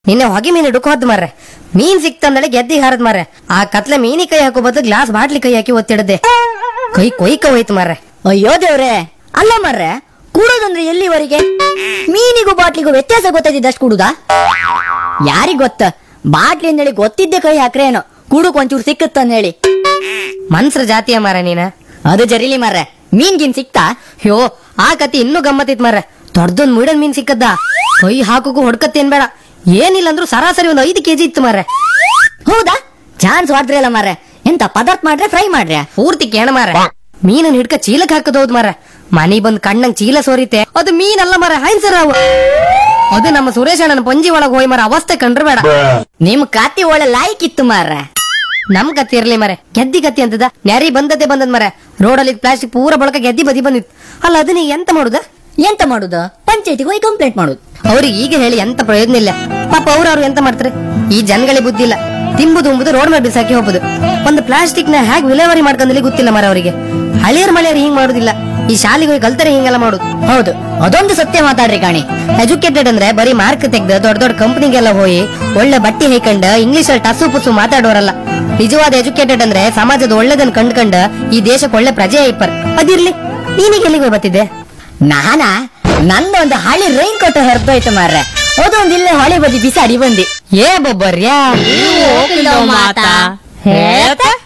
ನಿನ್ನೆ ಹೊಗೆ ಮೀನು ಡುಕ್ ಹೋದ್ ಮಾರ್ರೆ ಮೀನ್ ಸಿಕ್ತಂದಳೆ ಗೆದ್ದಿ ಹಾರದ್ ಮಾರ್ರೆ ಆ ಕತ್ಲೆ ಮೀನಿ ಕೈ ಹಾಕೋ ಬದಲು ಗ್ಲಾಸ್ ಬಾಟ್ಲಿ ಕೈ ಹಾಕಿ ಒತ್ತಿಡದೆ ಕೈ ಕೊಯ್ಕ ಹೋಯ್ತು ಮಾರ್ರೆ ಅಯ್ಯೋ ದೇವ್ರೆ ಅಲ್ಲ ಮರ್ರೆ ಕೂಡೋದಂದ್ರೆ ಎಲ್ಲಿವರೆಗೆ ಮೀನಿಗೂ ಬಾಟ್ಲಿಗೂ ವ್ಯತ್ಯಾಸ ಗೊತ್ತಾಯ್ತಿದ್ದಷ್ಟು ಕುಡುದಾ ಯಾರಿಗ್ ಗೊತ್ತ ಬಾಟ್ಲಿ ಅಂದೇಳಿ ಗೊತ್ತಿದ್ದೆ ಕೈ ಹಾಕ್ರೆ ಏನೋ ಕುಡುಕ್ ಒಂಚೂರು ಸಿಕ್ಕತ್ತಂದ್ ಹೇಳಿ ಮನ್ಸ್ರ ಜಾತಿಯ ಮಾರ ನೀನ ಅದು ಜರಿಲಿ ಮರ್ರೆ ಮೀನ್ ಗಿನ್ ಸಿಕ್ತಾ ಯೋ ಆ ಕತಿ ಇನ್ನೂ ಗಮ್ಮತ್ತಿತ್ ಮಾರ್ರೆ ದೊಡ್ಡದೊಂದ್ ಮುಡನ್ ಮೀನ್ ಸಿಕ್ಕದ್ದ ಕೈ ಹಾಕೋಕು ಹೊಡ್ಕತ್ತೇನ್ ಬೇಡ ಏನಿಲ್ಲ ಅಂದ್ರೂ ಸರಾಸರಿ ಒಂದು ಐದು ಕೆಜಿ ಇತ್ತು ಮಾರ್ರೆ ಹೌದಾ ಚಾನ್ಸ್ ಹೊಡ್ದ್ರಲ್ಲ ಮರ್ರೆ ಎಂತ ಪದಾರ್ಥ ಮಾಡ್ರೆ ಫ್ರೈ ಮಾಡ್ರೆ ಪೂರ್ತಿ ಕೇಣ ಮಾರ ಮೀನನ್ ಹಿಡ್ಕ ಚೀಲಕ್ ಹಾಕದ್ ಹೌದ್ ಮಾರ ಮನಿ ಬಂದ್ ಕಣ್ಣಂಗ್ ಚೀಲ ಸೋರಿತೆ ಅದು ಮೀನಲ್ಲ ಮಾರ ಹೈನ್ಸರ್ ಅವು ಅದು ನಮ್ಮ ಸುರೇಶ್ ಅಣ್ಣನ ಪಂಜಿ ಒಳಗ್ ಹೋಯ್ ಮಾರ ಅವಸ್ಥೆ ಕಂಡ್ರೆ ಬೇಡ ನಿಮ್ ಕಾತಿ ಒಳ್ಳೆ ಲಾಯ್ಕ್ ಇತ್ತು ಮಾರ್ರೆ ನಮ್ ಕತ್ತಿ ಇರ್ಲಿ ಮರೆ ಗೆದ್ದಿ ಕತ್ತಿ ಅಂತದ ನ್ಯಾರಿ ಬಂದದ್ದೇ ಬಂದದ್ ಮರೆ ರೋಡಲ್ಲಿ ಪ್ಲಾಸ್ಟಿಕ್ ಪೂರ ಬಳಕ ಗೆದ್ದಿ ಬದಿ ಬಂದಿತ್ತು ಅಲ್ಲ ಅದನ್ನ ಈಗ ಎಂತ ಮಾಡುದ ಎಂತ ಮಾಡುದು ಪಂಚಾಯತಿಗೆ ಹೋಗಿ ಕಂಪ್ಲೇಂಟ್ ಮಾಡುದು ಅವ್ರಿಗೆ ಈಗ ಹೇಳಿ ಎಂತ ಪ್ರಯೋಜನ ಇಲ್ಲ ಪಾಪ ಅವ್ರು ಅವ್ರು ಎಂತ ಮಾಡ್ತಾರೆ ಈ ಜನಗಳಿಗೆ ಬುದ್ಧಿ ಇಲ್ಲ ತಿಂಬುದು ಉಂಬುದು ರೋಡ್ ಮೇಲೆ ಬಿಸಾಕಿ ಹೋಗುದು ಒಂದು ಪ್ಲಾಸ್ಟಿಕ್ ನ ಹೇಗೆ ವಿಲೇವಾರಿ ಮಾಡ್ಕೊಂಡಲ್ಲಿ ಗೊತ್ತಿಲ್ಲ ಮರ ಅವರಿಗೆ ಹಳಿಯರ್ ಮಳೆಯರ್ ಹಿಂಗ್ ಮಾಡುದಿಲ್ಲ ಈ ಶಾಲೆಗೆ ಹೋಗಿ ಕಲ್ತರೆ ಹಿಂಗೆಲ್ಲ ಮಾಡುದು ಹೌದು ಅದೊಂದು ಸತ್ಯ ಮಾತಾಡ್ರಿ ಕಾಣಿ ಎಜುಕೇಟೆಡ್ ಅಂದ್ರೆ ಬರೀ ಮಾರ್ಕ್ ತೆಗ್ದು ದೊಡ್ಡ ದೊಡ್ಡ ಕಂಪನಿಗೆಲ್ಲ ಹೋಗಿ ಒಳ್ಳೆ ಬಟ್ಟಿ ಹೈಕಂಡ್ ಇಂಗ್ಲಿಷ್ ಅಲ್ಲಿ ಟಸು ಪುಸು ಮಾತಾಡೋರಲ್ಲ ನಿಜವಾದ ಎಜುಕೇಟೆಡ್ ಅಂದ್ರೆ ಸಮಾಜದ ಒಳ್ಳೆದನ್ ಕಂಡ್ಕಂಡ್ ಈ ದೇಶಕ್ಕೆ ಒಳ್ಳೆ ಪ್ರಜೆ ಐಪರ್ ಅದಿರ್ಲಿ ನೀನೀಗ ಎಲ್ಲಿಗೆ ಹೋಗ್ ಬರ್ತಿದ್ದೆ ನಾನಾ ನಂದೊಂದು ಹಳಿ ರೈನ್ ಕೋಟ್ ಹರಿದೋಯ್ತು ಮಾರ್ರೆ ಅದೊಂದು ಇಲ್ಲೇ ಹೊಳೆ ಬದಿ ಬಿಸಾಡಿ ಬಂದಿ ಏ ಬೊಬ್ಬರ್ಯಾ ಹೋಗ್ಲಿಲ್ಲ ಮಾತಾ? ಹೇಳ್ತಾ?